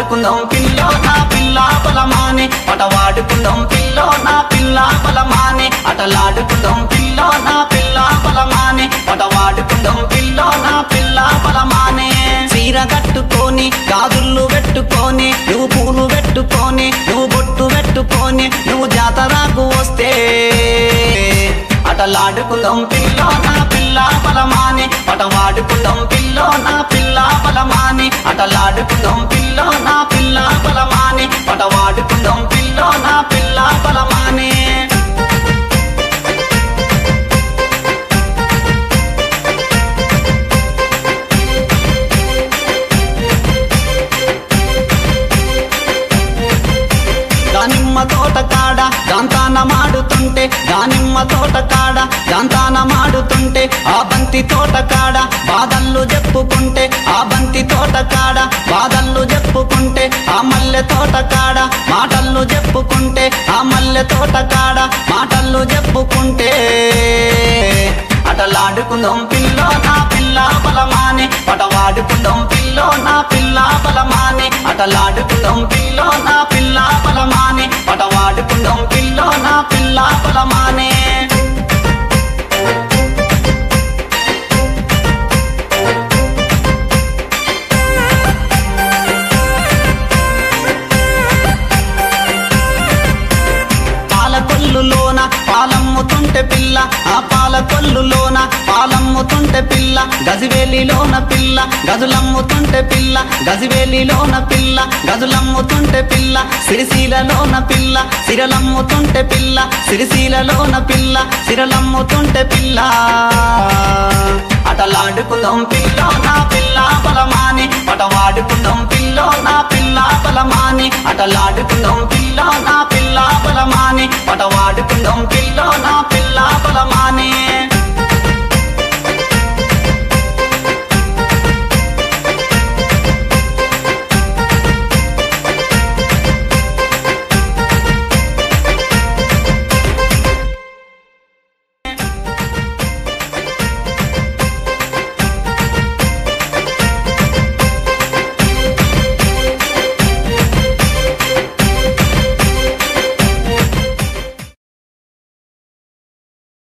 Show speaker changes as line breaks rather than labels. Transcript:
అటలాడుకుందాం pillow నా పిల్ల బలమాని పటవాడుకుందాం pillow నా పిల్ల బలమాని అటలాడుకుందాం పిల్లో నా పిల్ల బలమాని పటవాడుకుందాం పిల్లో నా పిల్ల బలమాని చీర కట్టుకొని గాజుళ్ళు పెట్టుకొని నువ్వు పూలు పెట్టుకొని నువ్వు బొట్టు పెట్టుకొని నువ్వు జాతరకు వస్తే అటలాడుకుందాం పిల్లో నా పిల్ల బలమాని పటవాడుకుందాం పిల్లో నా పిల్ల బలమాని అటలాడుకుందాం పిల్లో నా పిల్ల బలమాని పటవాడుకుందాం పిల్లో నా పిల్ల బలమాని దానిమ్మ తోట కాడ దాంతాన మాడుతుంటే దానిమ్మ తోట కాడ దాంతాన మాడుతుంటే ఆ బంతి తోట కాడ బాధల్లు చెప్పుకుంటే ఆ బంతి తోట కాడ బాధల్లు చెప్పుకుంటే ఆ మల్లె తోట కాడ మాటల్లు చెప్పుకుంటే ఆ మల్లె తోట కాడ మాటల్లు చెప్పుకుంటే అటలాడుకుందాం పిల్లో నా పిల్ల బలమాని పటవాడుకుందాం పిల్లో నా పిల్ల బలమాని అటలాడుకుందాం పిల్లో నా పిల్ల బలమాని పటవాడుకుందాం పిల్లో నా పిల్ల బలమాని పాలకొల్లులోన పాలమ్ముతుంటే పిల్ల ఆ పాలకొల్లులోన పాలమ్ముతుంటే పిల్ల గజివేలిలోన పిల్ల గజులమ్ముతుంటే పిల్ల గజివేలిలోన పిల్ల గజులమ్ముతుంటే పిల్ల సిరిశీలలోన పిల్ల సిరలమ్ముతుంటే పిల్ల సిరిశీలలోన పిల్ల సిరలమ్ముతుంటే పిల్ల అటలాడుకుందాం పిల్లో నా పిల్ల బలమాని పటవాడుకుందాం పిల్లో నా పిల్ల బలమాని అటలాడుకుందాం పిల్లో నా పిల్ల బలమాని పటవాడుకుందాం పిల్లో నా పిల్ల బలమాని